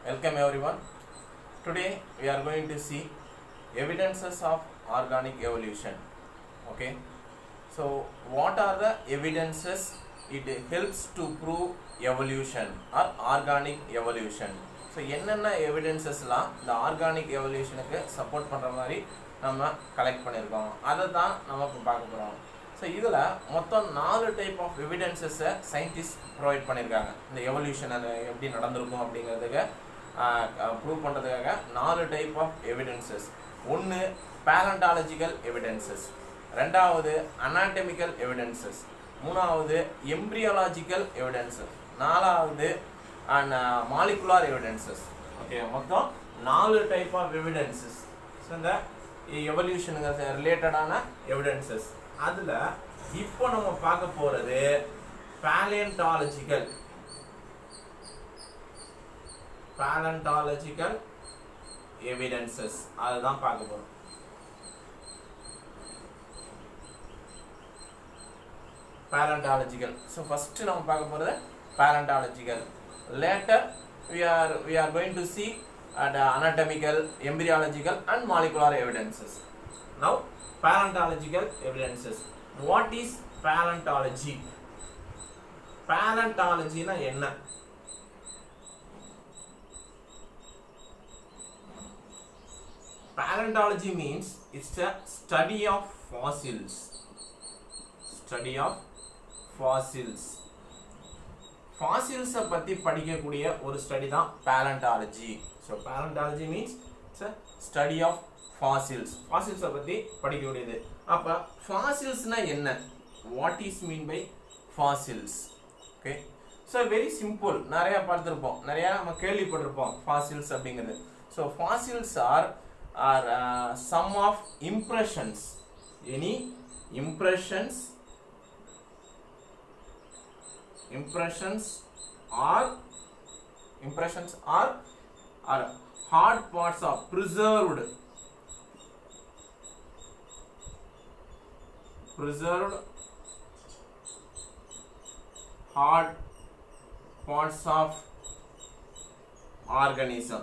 Welcome everyone. Today we are going to see evidences of organic evolution. Okay. So what are the evidences? It helps to prove evolution or organic evolution. So என்னென்ன எவிடன்சஸ்லாம் இந்த organic எவல்யூஷனுக்கு support பண்ணுற மாதிரி நம்ம collect பண்ணியிருக்கோம் அதை தான் நம்ம இப்போ பார்க்க போகிறோம் ஸோ இதில் மொத்தம் நாலு டைப் ஆஃப் எவிடன்சஸை சயின்டிஸ்ட் ப்ரொவைட் பண்ணியிருக்காங்க இந்த எவல்யூஷன் அது எப்படி நடந்திருக்கும் அப்படிங்கிறதுக்கு ப்ரூவ் பண்ணுறதுக்காக நாலு டைப் ஆஃப் எவிடன்சஸ் ஒன்று பேலண்டாலஜிக்கல் எவிடன்சஸ் ரெண்டாவது அனாட்டமிக்கல் எவிடன்சஸ் மூணாவது எம்ப்ரியாலஜிக்கல் எவிடன்சஸ் நாலாவது அண்ட் மாலிகுலார் எவிடன்சஸ் ஓகே மொத்தம் நாலு டைப் ஆஃப் எவிடன்சஸ் ஸோ இந்த எவல்யூஷனுங்க ரிலேட்டடான எவிடன்சஸ் அதில் இப்போ நம்ம பார்க்க போகிறது பேலியன்டாலஜிக்கல் பேலண்டாலஜிக்கல் எவிடன்சஸ் அதுதான் பார்க்க போகிறோம் பேலண்டாலஜிக்கல் ஸோ ஃபஸ்ட்டு நம்ம பார்க்க போகிறது பேலண்டாலஜிக்கல் later we are we are going to see at uh, anatomical embryological and molecular evidences now paleontological evidences what is paleontology paleontology னா என்ன paleontology means it's a study of fossils study of fossils ஃபாசில்ஸை பற்றி படிக்கக்கூடிய ஒரு study தான் paleontology so paleontology means it's a study of fossils ஃபாசில்ஸை பற்றி படிக்கக்கூடியது அப்போ ஃபாசில்ஸ்னா என்ன what is mean by fossils okay so very simple நிறையா பார்த்துருப்போம் நிறையா நம்ம கேள்விப்பட்டிருப்போம் ஃபாசில்ஸ் அப்படிங்கிறது so fossils are are some of impressions any impressions impressions or impressions are are hard parts of preserved preserved hard parts of organism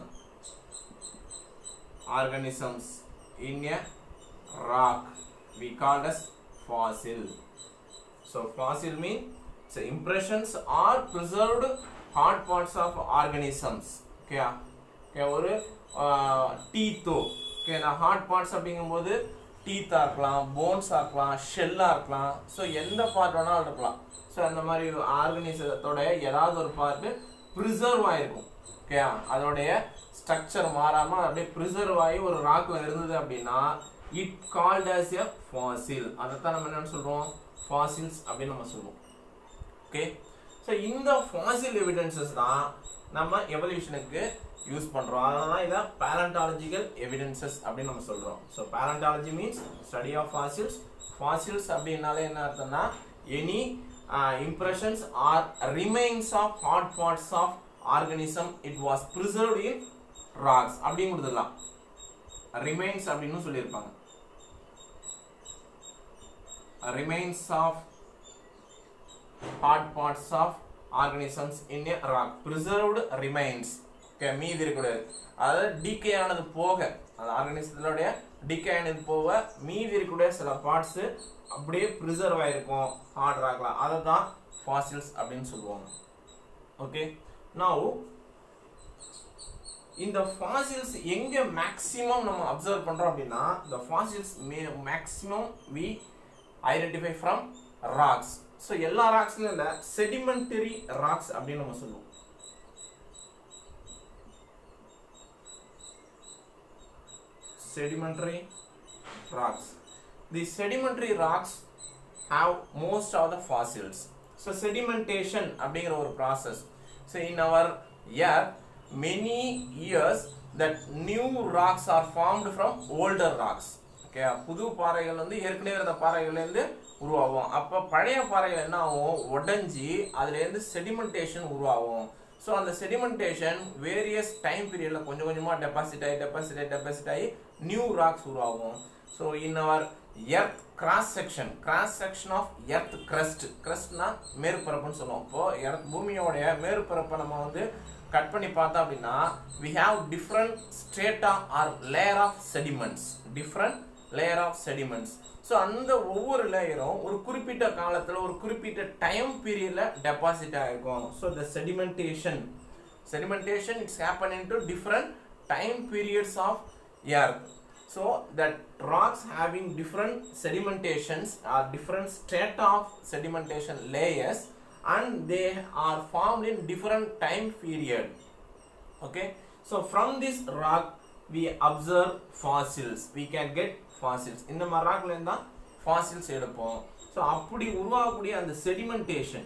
organisms in a rock we called as fossil so fossil mean so impressions are preserved hard parts of organisms okay okay ஒரு டீத்தோ okay நான் hard parts அப்படிங்கும்போது டீத்தாக இருக்கலாம் போன்ஸாக இருக்கலாம் ஷெல்லாக இருக்கலாம் so எந்த part வேணாலும் இருக்கலாம் ஸோ அந்த மாதிரி ஆர்கனிசத்தோட ஏதாவது ஒரு பார்ட்டு ப்ரிசர்வ் ஆகிருக்கும் ஓகே அதோடைய ஸ்ட்ரக்சர் மாறாமல் அப்படியே ப்ரிசர்வ் ஆகி ஒரு ராக்கில் இருந்தது அப்படின்னா it called as a fossil அதைத்தான் நம்ம என்னன்னு சொல்கிறோம் ஃபாசில்ஸ் அப்படின்னு நம்ம சொல்லுவோம் ஓகே ஸோ இந்த ஃபாசில் எவிடன்சஸ் தான் நம்ம எவல்யூஷனுக்கு யூஸ் பண்ணுறோம் அதனால தான் இதை பேலண்டாலஜிக்கல் எவிடன்சஸ் அப்படின்னு நம்ம சொல்கிறோம் so paleontology means study of fossils fossils அப்படின்னாலே என்ன அர்த்தம்னா any impressions or remains of hard parts of organism it was preserved in rocks அப்படின்னு கொடுத்துடலாம் ரிமைன்ஸ் அப்படின்னு சொல்லியிருப்பாங்க remains of hard parts of organisms in a rock preserved remains okay மீதி இருக்கக்கூடாது அதாவது டிகே ஆனது போக அந்த ஆர்கனிசத்தினுடைய டிகே ஆனது போக மீதி இருக்கக்கூடிய சில பார்ட்ஸ் அப்படியே ப்ரிசர்வ் ஆயிருக்கும் ஹார்ட் ராக்ல அதை தான் ஃபாசில்ஸ் அப்படின்னு சொல்லுவாங்க ஓகே நவ் இந்த ஃபாசில்ஸ் எங்க மேக்ஸிமம் நம்ம அப்சர்வ் பண்றோம் அப்படின்னா இந்த fossils maximum we identify from rocks so எல்லா ராக்ஸ்லையும் இல்லை செடிமெண்டரி ராக்ஸ் அப்படின்னு நம்ம சொல்லுவோம் sedimentary rocks. The sedimentary rocks have most of the fossils. So sedimentation அப்படிங்கிற ஒரு process. So in our earth, many years that new rocks are formed from older rocks. Okay புது பாறைகள் வந்து ஏற்கனவே இருந்த பாறைகள்லேருந்து உருவாகும் அப்போ பழைய பாறைகள் என்ன ஆகும் உடஞ்சி அதுலேருந்து செடிமெண்டேஷன் உருவாகும் ஸோ அந்த செடிமெண்டேஷன் வேரியஸ் டைம் பீரியடில் கொஞ்சம் கொஞ்சமாக டெபாசிட் ஆகி டெபாசிட் ஆகி டெபாசிட் ஆகி நியூ ராக்ஸ் உருவாகும் so in our earth cross section cross section of earth crust கிரஸ்ட்னா மேற்பரப்புன்னு சொல்லுவோம் இப்போ எர்த் பூமியோடைய மேற்பரப்பை நம்ம வந்து கட் பண்ணி பார்த்தோம் அப்படின்னா we have different strata or layer of sediments different layer of sediments so அந்த ஒவ்வொரு லேயரும் ஒரு குறிப்பிட்ட காலத்தில் ஒரு குறிப்பிட்ட டைம் பீரியடில் டெபாசிட் ஆகிருக்கும் so the sedimentation sedimentation it's happened into different time periods of earth so that rocks having different sedimentations or different state of sedimentation layers and they are formed in different time period okay so from this rock we observe fossils we can get fossils இந்த மாதிரி ராக்ல இருந்தா fossils எடுப்போம் so அப்படி உருவாகக்கூடிய அந்த sedimentation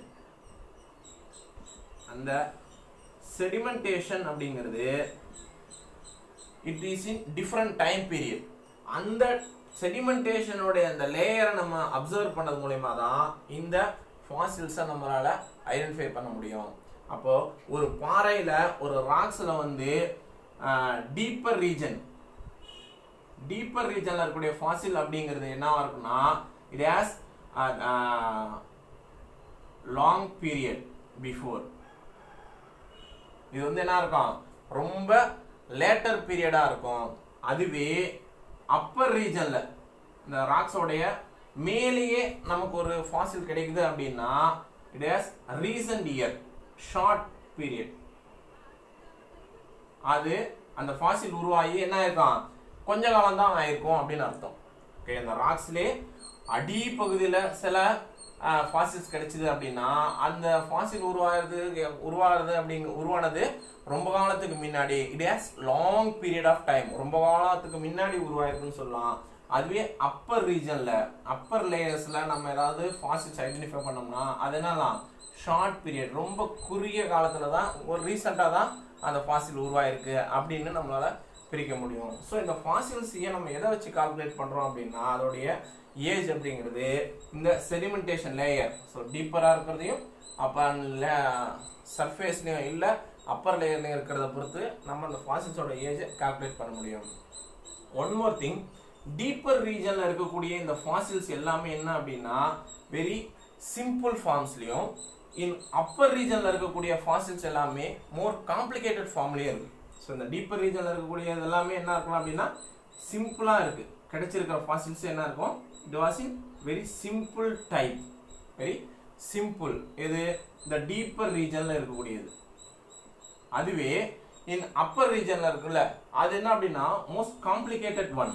அந்த sedimentation அப்படிங்கிறது it is in different time period அந்த செடிமெண்டேஷனோடைய அந்த லேயரை நம்ம அப்சர்வ் பண்ணது மூலயமா தான் இந்த ஃபாசில்ஸை நம்மளால ஐடென்டிஃபை பண்ண முடியும் அப்போ ஒரு பாறையில் ஒரு ராக்ஸில் வந்து டீப்பர் ரீஜன் டீப்பர் ரீஜனில் இருக்கக்கூடிய ஃபாசில் அப்படிங்கிறது என்னவா இருக்குன்னா it has long period before இது வந்து என்ன இருக்கும் ரொம்ப லேட்டர் பீரியடா இருக்கும் அதுவே அப்பர் ரீஜன்ல இந்த ராக்ஸோடைய மேலேயே நமக்கு ஒரு ஃபாசில் கிடைக்குது அப்படின்னா it has recent year short period அது அந்த ஃபாசில் உருவாகி என்ன ஆயிருக்கும் கொஞ்ச காலம் தான் ஆயிருக்கும் அப்படின்னு அர்த்தம் ஓகே இந்த ராக்ஸ்லே அடிப்பகுதியில் சில ஃபாசில்ஸ் கிடைச்சிது அப்படின்னா அந்த ஃபாசில் உருவாகிறது உருவாகிறது அப்படிங்க உருவானது ரொம்ப காலத்துக்கு முன்னாடி it has long period of time ரொம்ப காலத்துக்கு முன்னாடி உருவாயிருக்குன்னு சொல்லலாம் அதுவே அப்பர் ரீஜன்ல அப்பர் லேயர்ஸ்ல நம்ம ஏதாவது ஃபாசில்ஸ் ஐடென்டிஃபை பண்ணோம்னா அது என்னலாம் ஷார்ட் பீரியட் ரொம்ப குறுகிய காலத்துல தான் ஒரு ரீசெண்டாக தான் அந்த ஃபாசில் உருவாயிருக்கு அப்படின்னு நம்மளால பிரிக்க முடியும் ஸோ இந்த ஃபாசில்ஸையே நம்ம எதை வச்சு கால்குலேட் பண்ணுறோம் அப்படின்னா அதோடைய ஏஜ் அப்படிங்கிறது இந்த செடிமெண்டேஷன் லேயர் ஸோ டீப்பராக இருக்கிறதையும் அப்போ சர்ஃபேஸ்லையும் இல்லை அப்பர் லேயர்லையும் இருக்கிறத பொறுத்து நம்ம அந்த ஃபாசில்ஸோட ஏஜை கால்குலேட் பண்ண முடியும் ஒன் மோர் திங் டீப்பர் ரீஜனில் இருக்கக்கூடிய இந்த ஃபாசில்ஸ் எல்லாமே என்ன அப்படின்னா வெரி சிம்பிள் ஃபார்ம்ஸ்லையும் இன் அப்பர் ரீஜனில் இருக்கக்கூடிய ஃபாசில்ஸ் எல்லாமே மோர் காம்ப்ளிகேட்டட் ஃபார்ம்லேயே இருக்கு ஸோ இந்த டீப்பர் ரீஜனில் இருக்கக்கூடிய இது எல்லாமே என்ன இருக்கலாம் அப்படின்னா சிம்பிளாக இருக்கு கிடைச்சிருக்கிற ஃபாசில்ஸ் என்ன இருக்கும் it was in very simple type very simple இது இந்த டீப்பர் ரீஜனில் இருக்கக்கூடியது அதுவே இன் அப்பர் ரீஜனில் இருக்குல்ல அது என்ன அப்படின்னா மோஸ்ட் காம்ப்ளிகேட்டட் ஒன்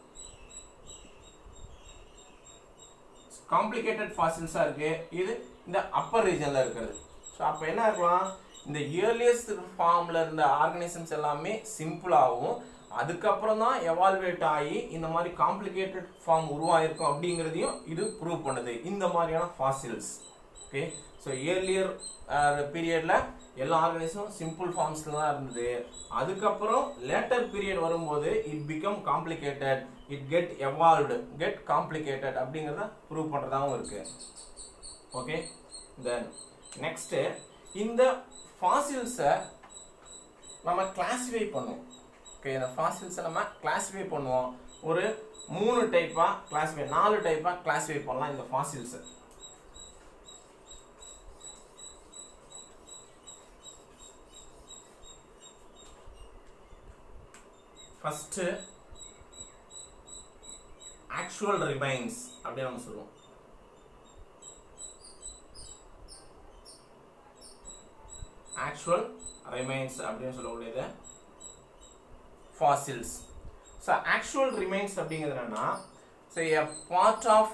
காம்ப்ளிகேட்டட் ஃபாசில்ஸாக இருக்கு இது இந்த அப்பர் ரீஜனில் இருக்கிறது ஸோ அப்போ என்ன இருக்கலாம் இந்த இயர்லியஸ்ட் ஃபார்மில் இருந்த ஆர்கனிசம்ஸ் எல்லாமே சிம்பிளாகவும் அதுக்கப்புறம் தான் எவால்வேட் ஆகி இந்த மாதிரி காம்ப்ளிகேட்டட் ஃபார்ம் உருவாயிருக்கும் அப்படிங்கிறதையும் இது ப்ரூவ் பண்ணுது இந்த மாதிரியான ஃபாசில்ஸ் ஓகே ஸோ இயர்லியர் பீரியடில் எல்லா ஆர்கனிசமும் சிம்பிள் ஃபார்ம்ஸில் தான் இருந்தது அதுக்கப்புறம் லேட்டர் பீரியட் வரும்போது it become complicated it get evolved get complicated அப்படிங்கிறத ப்ரூவ் பண்ணுறதாகவும் இருக்கு ஓகே தென் நெக்ஸ்ட்டு இந்த ஃபாசில்ஸை நம்ம கிளாஸிஃபை பண்ணுவோம் ஓகே இந்த ஃபாசில்ஸை நம்ம கிளாஸிஃபை பண்ணுவோம் ஒரு மூணு டைப்பாக கிளாஸிஃபை நாலு டைப்பாக கிளாஸிஃபை பண்ணலாம் இந்த ஃபாசில்ஸை ஃபஸ்ட்டு ஆக்சுவல் ரிமைன்ஸ் அப்படின்னு நம்ம சொல்லுவோம் ஆக்சுவல் ரிமைன்ஸ் அப்படின்னு சொல்லக்கூடியது ஃபாசில்ஸ் ஸோ ஆக்சுவல் ரிமைன்ஸ் அப்படிங்கிறது என்னன்னா so a part of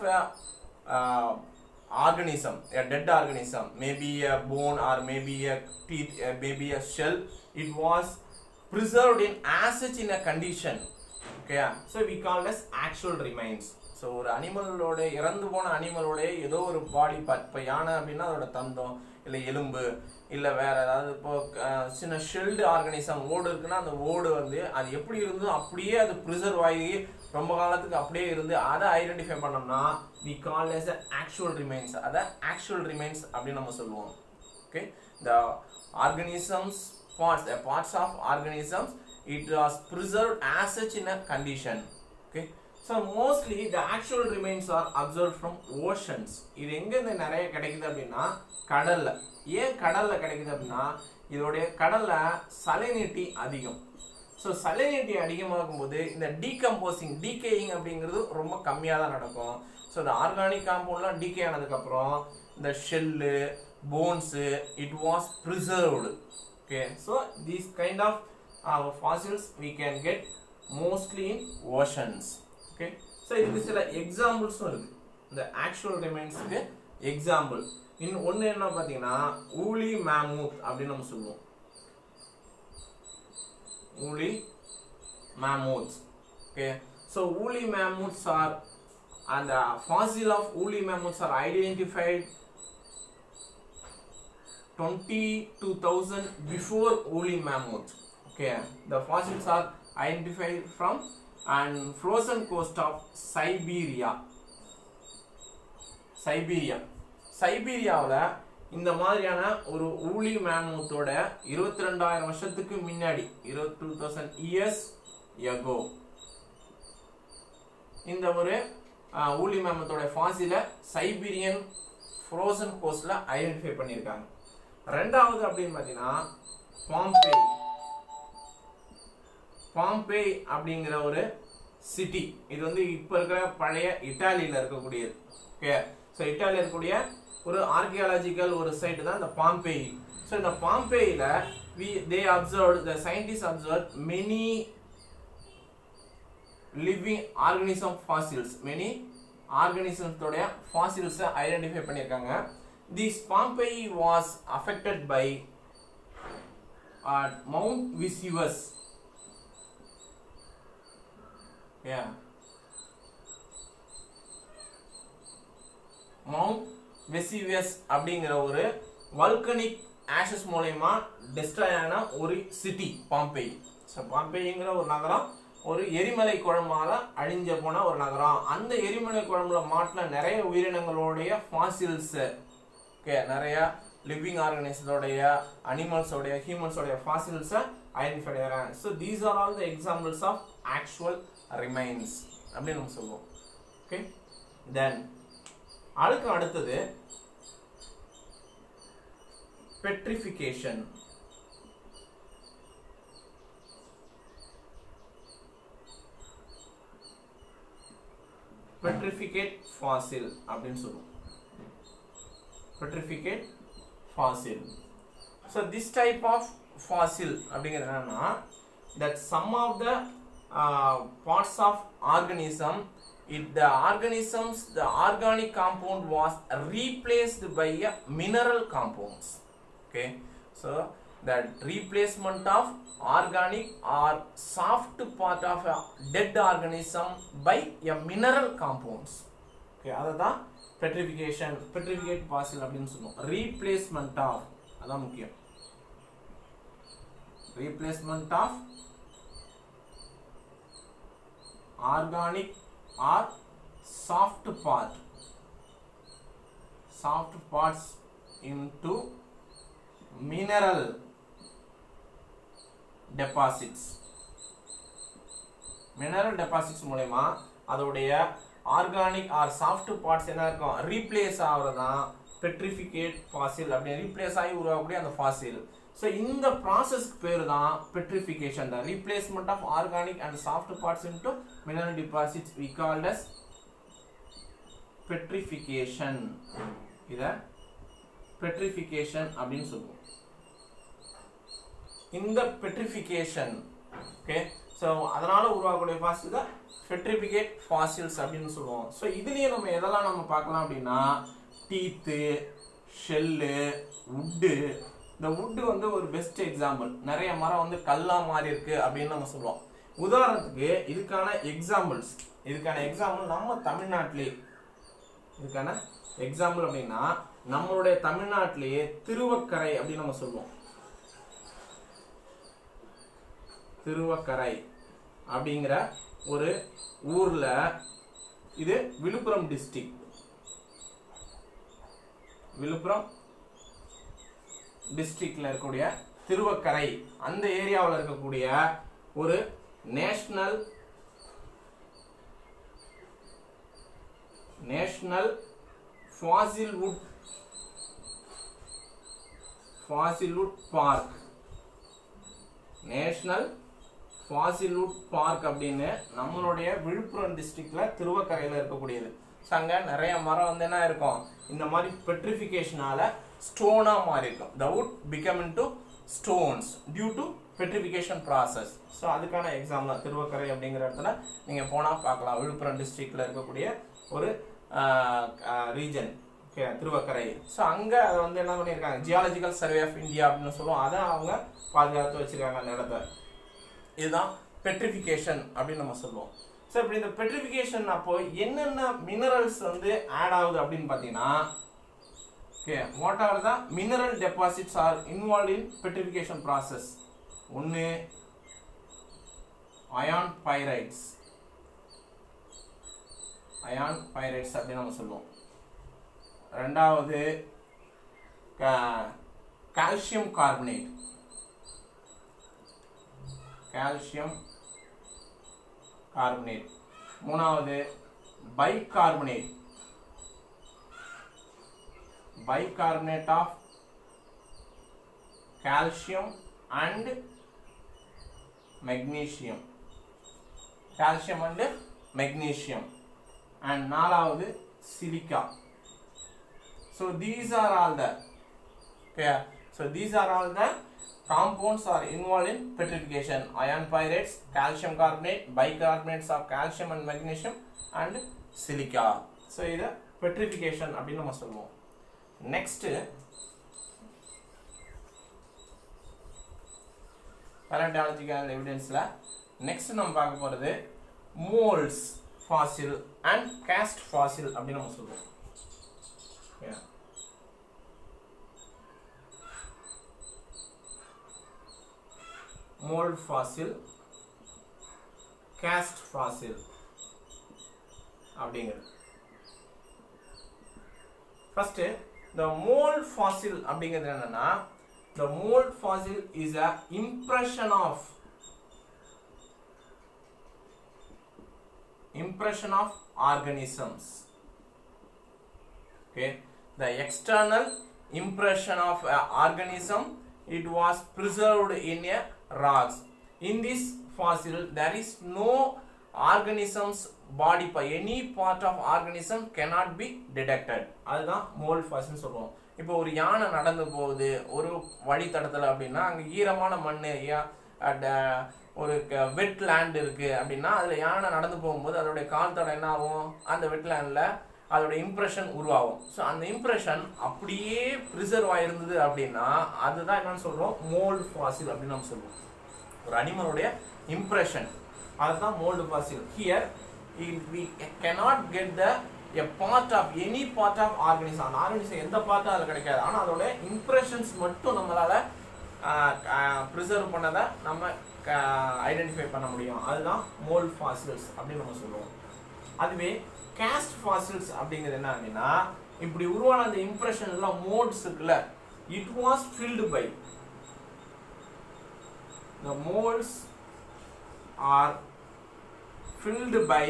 organism a dead organism maybe a bone or maybe a teeth uh, maybe a shell it was preserved in as such in a condition okay so we call as actual remains so ஒரு அனிமலோட இறந்து போன அனிமலோட ஏதோ ஒரு body part இப்போ யானை அப்படின்னா அதோட தந்தம் இல்லை எலும்பு இல்லை வேற ஏதாவது இப்போ அஹ், சின்ன ஷெல்டு ஆர்கனிசம் ஓடு இருக்குன்னா அந்த ஓடு வந்து அது எப்படி இருந்தோ அப்படியே அது ப்ரிசர்வ் ஆகி ரொம்ப காலத்துக்கு அப்படியே இருந்து அதை ஐடென்டிஃபை பண்ணோம்னா we call as a actual remains அதை ஆக்சுவல் ரிமைன்ஸ் அப்படின்னு நம்ம சொல்லுவோம் okay the organisms parts the parts of organisms it was preserved as such in a condition okay so mostly the actual remains are observe from oceans இது எங்கேருந்து நிறைய கிடைக்குது அப்படின்னா கடல்ல ஏன் கடல்ல கிடைக்குது அப்படின்னா இதோடைய கடல்ல சலினிட்டி அதிகம் ஸோ சலினிட்டி அதிகமாகும் போது இந்த டீகம்போசிங் டீகேயிங் அப்படிங்கிறது ரொம்ப கம்மியாக தான் நடக்கும் ஸோ இந்த ஆர்கானிக் காம்பவுண்ட்லாம் டீகே ஆனதுக்கப்புறம் இந்த shell bones it was preserved okay so these kind of fossils we can get mostly in oceans okay so இதுக்கு சில எக்ஸாம்பிள்ஸும் இருக்கு இந்த ஆக்சுவல் ரிமைன்ஸ்க்கு எக்ஸாம்பிள் இன்னும் ஒன்று என்ன பார்த்தீங்கன்னா ஊலி மேமூத் அப்படின்னு நம்ம சொல்லுவோம் ஊலி mammoths okay so woolly mammoths are and the fossil of woolly mammoths are identified 22000 before woolly mammoth okay the fossils are identified from and frozen coast of siberia Siberia சைபீரியாவில் இந்த மாதிரியான ஒரு ஊலி மேமூத்தோட இருபத்தி ரெண்டாயிரம் வருஷத்துக்கு முன்னாடி இருபத்தி டூ தௌசண்ட் இயர்ஸ் எகோ இந்த ஒரு ஆஹ், ஊலி மேமத்தோட ஃபாசில சைபீரியன் ஃப்ரோசன் கோஸ்ட்ல ஐடென்டிஃபை பண்ணியிருக்காங்க ரெண்டாவது அப்படின்னு பார்த்தீங்கன்னா பாம்பே பாம்பே அப்படிங்கிற ஒரு சிட்டி இது வந்து இப்போ இருக்கிற பழைய இட்டாலியில் இருக்கக்கூடியது ஓகே ஸோ இட்டாலியில் இருக்கக்கூடிய ஒரு ஆர்கியாலஜிக்கல் ஒரு சைட் தான் இந்த பாம்பே ஸோ இந்த பாம்பேயில் we they observe the scientist observe many living organism fossils many ஆர்கனிசம்ஸோடைய ஃபாசில்ஸை ஐடென்டிஃபை பண்ணியிருக்காங்க this Pompeii was affected by Mount Vesuvius Yeah. Mount Vesuvius அப்படிங்கிற ஒரு வல்கனிக் ஆஷஸ் மூலயமா டெஸ்ட்ராய் ஆன ஒரு சிட்டி பாம்பே ஸோ பாம்பேங்கிற ஒரு நகரம் ஒரு எரிமலை குழம்பால அழிஞ்ச போன ஒரு நகரம் அந்த எரிமலை குழம்புல மாட்டின நிறைய உயிரினங்களுடைய ஃபாசில்ஸ் ஓகே நிறைய லிவிங் ஆர்கனைசோடைய அனிமல்ஸோடைய ஹியூமன்ஸோடைய ஃபாசில்ஸை ஐடென்டிஃபை பண்ணுறாங்க so these are all the examples of actual remains அப்படின்னு நம்ம சொல்லுவோம் ஓகே தென் அதுக்கு அடுத்தது பெட்ரிஃபிகேஷன் பெட்ரிஃபிகேட் ஃபாசில் அப்படின்னு சொல்லுவோம் petrificate fossil so this type of fossil அப்படிங்கிறது என்னன்னா that some of the uh, parts of organism it the organisms the organic compound was replaced by a mineral compounds okay so that replacement of organic or soft part of a dead organism by a mineral compounds okay அதுதான் petrification petrificate fossil அப்படின்னு சொல்லுவோம் replacement of அதான் முக்கியம் replacement of organic or soft part soft parts into mineral deposits mineral deposits மூலயமா அதோடைய organic R soft parts என்ன இருக்கும் replace ஆகிறது தான் பெட்ரிஃபிகேட் ஃபாசில் அப்படின்னு ரீப்ளேஸ் ஆகி உருவாகக்கூடிய அந்த ஃபாசில் ஸோ இந்த ப்ராசஸ்க்கு பேர் தான் பெட்ரிஃபிகேஷன் தான் replacement of organic and soft parts into mineral deposits we called as petrification இதை பெட்ரிஃபிகேஷன் அப்படின்னு சொல்லுவோம் இந்த பெட்ரிஃபிகேஷன் ஓகே ஸோ அதனால உருவாகக்கூடிய ஃபாசில் தான் பெட்ரிஃபிகேட் ஃபாசில்ஸ் அப்படின்னு சொல்லுவோம் ஸோ இதுலயே நம்ம எதெல்லாம் நம்ம பார்க்கலாம் அப்படின்னா டீத்து ஷெல்லு உட்டு இந்த வுட்டு வந்து ஒரு பெஸ்ட் எக்ஸாம்பிள் நிறைய மரம் வந்து கல்லா மாறி இருக்கு அப்படின்னு நம்ம சொல்லுவோம் உதாரணத்துக்கு இதுக்கான எக்ஸாம்பிள்ஸ் இதுக்கான எக்ஸாம்பிள் நம்ம தமிழ்நாட்டிலே இதுக்கான எக்ஸாம்பிள் அப்படின்னா நம்மளுடைய தமிழ்நாட்டிலேயே திருவக்கரை அப்படின்னு நம்ம சொல்லுவோம் திருவக்கரை அப்படிங்கிற ஒரு ஊர்ல இது விழுப்புரம் டிஸ்ட்ரிக்ட் விழுப்புரம் டிஸ்ட்ரிக்ட்ல இருக்கக்கூடிய திருவக்கரை அந்த ஏரியாவில் இருக்கக்கூடிய ஒரு national national fossil wood fossil wood park national fossil wood park அப்படின்னு நம்மளுடைய விழுப்புரம் டிஸ்ட்ரிக்ட்ல திருவக்கரையில் இருக்கக்கூடியது ஸோ அங்கே நிறைய மரம் வந்து என்ன இருக்கும் இந்த மாதிரி பெட்ரிஃபிகேஷனால ஸ்டோனாக மாறி இருக்கும் the wood become into stones due to petrification process so அதுக்கான எக்ஸாம் தான் திருவக்கரை அப்படிங்கிற இடத்துல நீங்கள் போனால் பார்க்கலாம் விழுப்புரம் டிஸ்ட்ரிக்டில் இருக்கக்கூடிய ஒரு ரீஜன் ஓகே திருவக்கரை ஸோ அங்கே அதை வந்து என்ன பண்ணியிருக்காங்க ஜியாலஜிக்கல் சர்வே ஆஃப் இந்தியா அப்படின்னு சொல்லுவோம் அதை அவங்க பாதுகாத்து வச்சிருக்காங்க அந்த இடத்த இதுதான் பெட்ரிஃபிகேஷன் அப்படின்னு நம்ம சொல்லுவோம் ஸோ இப்படி இந்த பெட்ரிஃபிகேஷன் அப்போ என்னென்ன மினரல்ஸ் வந்து ஆட் ஆகுது அப்படின்னு பார்த்தீங்கன்னா okay what are the mineral deposits are involve in petrification process ஒன்று அயான் பைரைட்ஸ் அயான் பைரைட்ஸ் அப்படின்னு நம்ம சொல்லுவோம் ரெண்டாவது கால்சியம் கார்பனேட் கால்சியம் கார்பனேட் மூணாவது bicarbonate bicarbonate of calcium and magnesium calcium and magnesium and நாலாவது silica so these are all the okay so these are all the compounds are involved in petrification iron pyrites calcium carbonate bicarbonates of calcium and magnesium and silica so இது petrification அப்படின்னு நம்ம சொல்லுவோம் next பேலண்டாலஜிக்கல் எவிடன்ஸில் next நம்ம பார்க்க போகிறது moulds fossil and cast fossil அப்படின்னு நம்ம சொல்லுவோம் Yeah. mold fossil cast fossil அப்படிங்கிறது ஃபர்ஸ்ட் the mold fossil அப்படிங்கிறது என்னன்னா the mold fossil is a impression of impression of organisms okay the external impression of a organism it was preserved in a rocks in this fossil there is no organisms body இப்போ any part of organism cannot be detected அதுதான் mould ஃபாசில்னு சொல்லுவோம் இப்போ ஒரு யானை நடந்து போகுது ஒரு வழித்தடத்தில் அப்படின்னா அங்கே ஈரமான மண் ஒரு வெட் லேண்ட் இருக்கு அப்படின்னா அதில் யானை நடந்து போகும்போது அதோடைய கால் தடம் என்ன ஆகும் அந்த வெட் லேண்டில் அதோட இம்ப்ரெஷன் உருவாகும் ஸோ அந்த இம்ப்ரெஷன் அப்படியே ப்ரிசர்வ் ஆயிருந்தது அப்படின்னா அதுதான் என்னன்னு சொல்றோம் மோல்டு ஃபாசில் அப்படின்னு நம்ம சொல்லுவோம் ஒரு அனிமலுடைய இம்ப்ரெஷன் அதுதான் mould fossil here we cannot get the a part of any part of organism அந்த ஆர்கனிசம் எந்த பார்ட்டும் அதில் கிடைக்காது ஆனால் அதோட இம்ப்ரெஷன்ஸ் மட்டும் நம்மளால ப்ரிசர்வ் பண்ணதை நம்ம ஐடென்டிஃபை பண்ண முடியும் அதுதான் மோல்ட் ஃபாசில்ஸ் அப்படின்னு நம்ம சொல்லுவோம் அதுவே கேஸ்ட் ஃபாசில்ஸ் அப்படிங்கிறது என்ன அப்படின்னா இப்படி உருவான அந்த இம்ப்ரெஷன் எல்லாம் மோட்ஸ் இருக்குல்ல it was filled by the molds are filled by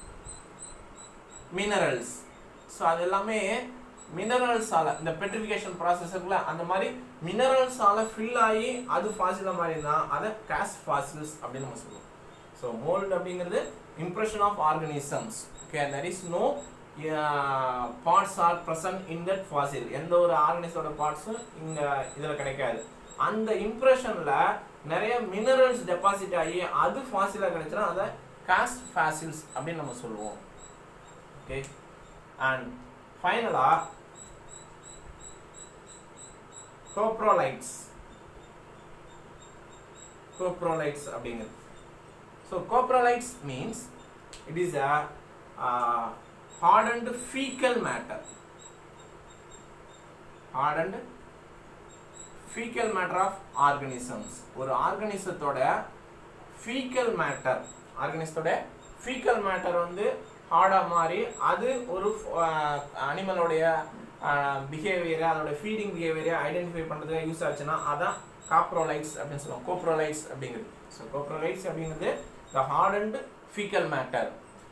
minerals so அது எல்லாமே மினரல்ஸால இந்த பெட்ரிஃபிகேஷன் ப்ராசஸ் இருக்குல்ல அந்த மாதிரி மினரல்ஸால ஃபில் ஆகி அது ஃபாசிலாக மாதிரி இருந்தால் அதை காஸ்ட் ஃபாசில்ஸ் அப்படின்னு நம்ம சொல்லுவோம் ஸோ மோல்டு அப்படிங்கிறது impression of organisms okay there is no parts are present in that fossil எந்த ஒரு ஆர்கனிஸோட பார்ட்ஸும் இங்கே இதில் கிடைக்காது அந்த இம்ப்ரெஷனில் நிறைய மினரல்ஸ் டெபாசிட் ஆகி அது ஃபாசிலாக கிடைச்சுன்னா அதை காஸ்ட் ஃபாசில்ஸ் அப்படின்னு நம்ம சொல்லுவோம் ஓகே அண்ட் ஃபைனலாக கோப்ரோலைட்ஸ் கோப்ரோலைட்ஸ் அப்படிங்கிறது so coprolites means it is a hardened fecal matter hardened fecal matter of organisms ஒரு ஆர்கனிசத்தோட fecal matter ஆர்கனிசத்தோட fecal matter வந்து ஹார்டாக மாறி அது ஒரு அனிமலோடைய பிஹேவியரை அதோட ஃபீடிங் பிஹேவியரை ஐடென்டிஃபை பண்ணுறதுக்கு யூஸ் ஆச்சுன்னா அதான் காப்ரோலைட்ஸ் அப்படின்னு சொல்லுவோம் கோப்ரோலைட்ஸ் அப்படிங்கிறது ஸோ கோப்ரோலைட்ஸ் அப்படிங்கிறது the hardened faecal matter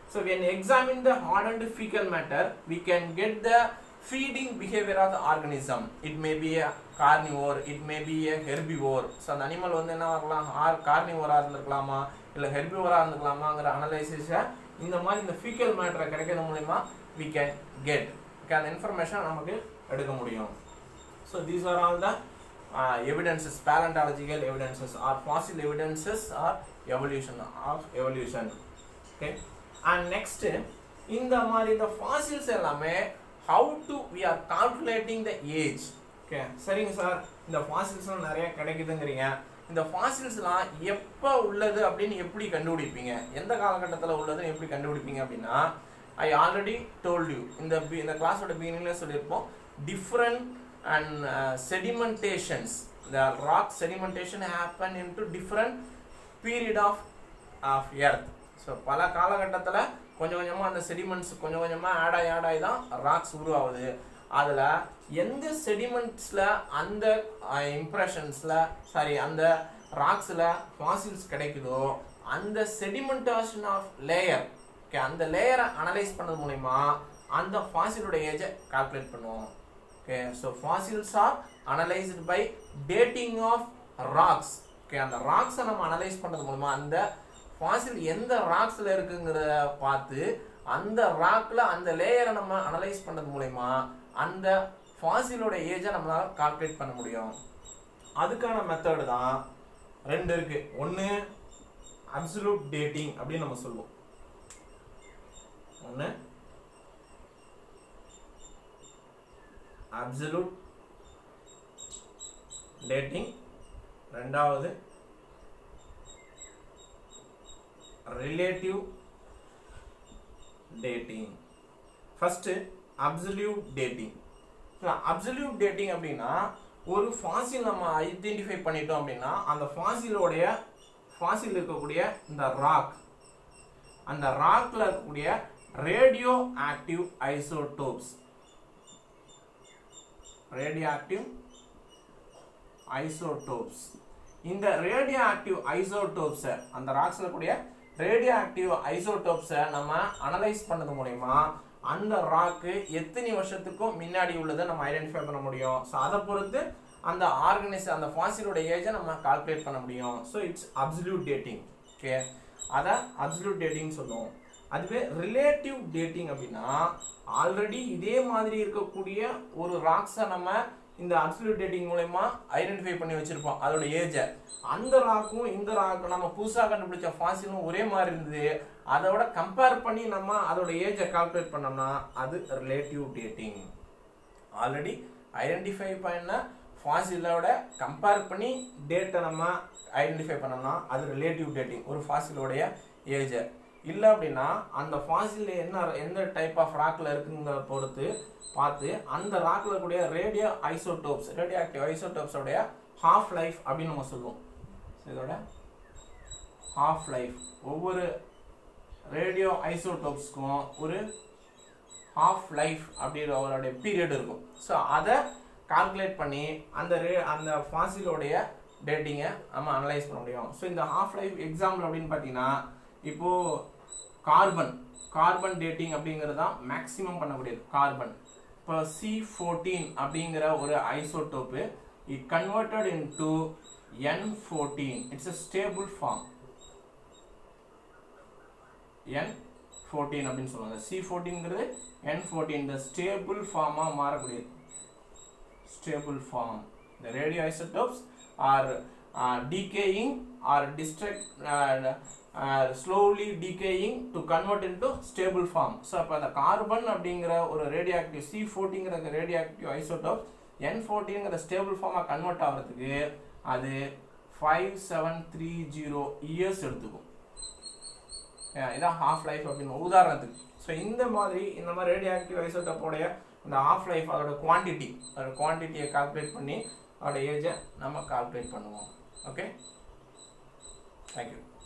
so when examine the hardened fecal matter we can get the feeding behavior of the organism it may be a carnivore it may be a herbivore so அந்த animal வந்து என்ன வரலாம் R Carnivora இருந்திருக்கலாமா இல்ல ஹெர்பிவோரா இருந்திருக்கலாமாங்கிற அனலைசிஸை இந்த மாதிரி இந்த faecal மேட்டரை கிடைக்கிறது மூலிமா we can get okay அந்த இன்ஃபர்மேஷன் நமக்கு எடுக்க முடியும் so these are all the uh, evidences paleontological evidences or fossil evidences or evolution of evolution okay and next இந்த மாதிரி இந்த fossils எல்லாமே how to we are calculating the age okay சரிங்க sir இந்த fossils நிறைய கிடைக்குதுங்கிறீங்க இந்த ஃபாசில்ஸ்லாம் எப்போ உள்ளது அப்படின்னு எப்படி கண்டுபிடிப்பீங்க எந்த காலகட்டத்தில் உள்ளதுன்னு எப்படி கண்டுபிடிப்பீங்க அப்படின்னா ஐ ஆல்ரெடி டோல்ட் யூ இந்த பி- இந்த கிளாஸோட பிகினிங்ல சொல்லியிருப்போம் different and sedimentations the rock sedimentation happen into different period of of earth so பல காலகட்டத்தில் கொஞ்சம் கொஞ்சமாக அந்த செடிமெண்ட்ஸ் கொஞ்சம் கொஞ்சமாக ஆட் ஆகி ஆட் ஆகி தான் ராக்ஸ் உருவாகுது அதில் எந்த செடிமெண்ட்ஸில் அந்த இம்ப்ரெஷன்ஸில் சாரி அந்த ராக்ஸில் ஃபாசில்ஸ் கிடைக்குதோ அந்த செடிமெண்டேஷன் ஆஃப் லேயர் ஓகே அந்த லேயரை அனலைஸ் பண்ணது மூலிமா அந்த ஃபாசிலோட ஏஜை கால்குலேட் பண்ணுவோம் okay so fossils are analysed by dating of rocks okay அந்த ராக்ஸை நம்ம அனலைஸ் பண்ணுறது மூலமா அந்த ஃபாசில் எந்த ராக்ஸில் இருக்குங்கிறத பார்த்து அந்த ராக்ல அந்த லேயரை நம்ம அனலைஸ் பண்ணது மூலயமா அந்த ஃபாசிலோட ஏஜை நம்மளால கால்குலேட் பண்ண முடியும் அதுக்கான மெத்தடு தான் ரெண்டு இருக்கு ஒன்று அப்சல்யூட் டேட்டிங் அப்படின்னு நம்ம சொல்லுவோம் ஒன்று அப்சல்யூட் டேட்டிங் ரெண்டாவது relative dating first absolute dating absolute dating அப்படின்னா ஒரு ஃபாசில் நம்ம ஐடென்டிஃபை பண்ணிட்டோம் அப்படின்னா அந்த ஃபாசிலோடைய ஃபாசில் இருக்கக்கூடிய இந்த ராக் அந்த ராக்ல இருக்கக்கூடிய radioactive isotopes radio radioactive isotopes இந்த ரேடியோ ஆக்டிவ் ஐசோடோப்ஸை அந்த ராக்ஸ்ல கூடிய ரேடியோ ஆக்டிவ் ஐசோடோப்ஸை நம்ம அனலைஸ் பண்ணது மூலயமா அந்த ராக்கு எத்தனை வருஷத்துக்கும் முன்னாடி உள்ளதை நம்ம ஐடென்டிஃபை பண்ண முடியும் ஸோ அதை பொறுத்து அந்த ஆர்கனைஸ் அந்த ஃபாசிலோட ஏஜை நம்ம கால்குலேட் பண்ண முடியும் so it's absolute dating okay அதை அப்சல்யூட் டேட்டிங் சொல்லுவோம் அதுவே ரிலேட்டிவ் டேட்டிங் அப்படின்னா ஆல்ரெடி இதே மாதிரி இருக்கக்கூடிய ஒரு ராக்ஸை நம்ம இந்த அப்சல்யூட் டேட்டிங் மூலயமா ஐடென்டிஃபை பண்ணி வச்சிருப்போம் அதோட ஏஜை அந்த ராக்கும் இந்த ராக்கும் நம்ம புதுசாக கண்டுபிடிச்ச ஃபாசிலும் ஒரே மாதிரி இருந்தது அதோட கம்பேர் பண்ணி நம்ம அதோட ஏஜை கால்குலேட் பண்ணோம்னா அது ரிலேட்டிவ் டேட்டிங் ஆல்ரெடி ஐடென்டிஃபை பண்ண ஃபாசிலோட கம்பேர் பண்ணி டேட்டை நம்ம ஐடென்டிஃபை பண்ணோம்னா அது ரிலேட்டிவ் டேட்டிங் ஒரு ஃபாசிலோடைய ஏஜை இல்லை அப்படின்னா அந்த ஃபாசில் என்ன எந்த டைப் ஆஃப் ராக்ல இருக்குங்கிறத பொறுத்து பார்த்து அந்த ராக்ல கூடிய ரேடியோ ஐசோடோப்ஸ் ரேடியோ ஆக்டிவ் ஐசோடோப்ஸோடைய ஹாஃப் லைஃப் அப்படின்னு நம்ம சொல்லுவோம் So, இதோட ஹாஃப் லைஃப் ஒவ்வொரு ரேடியோ ஐசோடோப்ஸ்க்கும் ஒரு ஹாஃப் லைஃப் அப்படின்ற அவருடைய பீரியட் இருக்கும் ஸோ அதை கால்குலேட் பண்ணி அந்த ரே அந்த ஃபாசிலோடைய டேட்டிங்கை நம்ம அனலைஸ் பண்ண முடியும் ஸோ இந்த ஹாஃப் லைஃப் எக்ஸாம்பிள் அப்படின்னு பார்த்தீங்கன்னா இப்போ கார்பன் கார்பன் டேட்டிங் அப்படிங்கிறது தான் மேக்ஸிமம் பண்ணக்கூடியது கார்பன் இப்போ சி ஃபோர்டீன் அப்படிங்கிற ஒரு isotope it converted into N fourteen it's a stable form N fourteen அப்படின்னு சொல்லுவாங்க சி ஃபோர்டீன்ங்கிறது என் ஃபோர்டீன் இந்த ஸ்டேபிள் ஃபார்மாக மாறக்கூடியது stable form. The radioisotopes are uh, decaying or destruct, uh, uh, slowly decaying to convert into stable form. So அப்போ அந்த carbon அப்படிங்கிற ஒரு ரேடியோ ஆக்டிவ் சி ஃபோர்ட்டிங்கிற ரேடியோ ஆக்டிவ் ஐசோட்டோப் என் ஃபோர்ட்டிங்கிற ஸ்டேபிள் ஃபார்மாக கன்வெர்ட் ஆகிறதுக்கு அது five seven three zero years எடுத்துக்கும் Yeah, இதான் ஹாஃப் லைஃப் அப்படின்னு உதாரணத்துக்கு ஸோ இந்த மாதிரி இந்த மாதிரி ரேடியோ ஆக்டிவ் ஐசோட்டோப்போடைய இந்த ஹாஃப் லைஃப் அதோட குவான்டிட்டி அதோட குவான்டிட்டியை கால்குலேட் பண்ணி அதோட ஏஜை நம்ம கால்குலேட் பண்ணுவோம் ஓகே தேங்க்யூ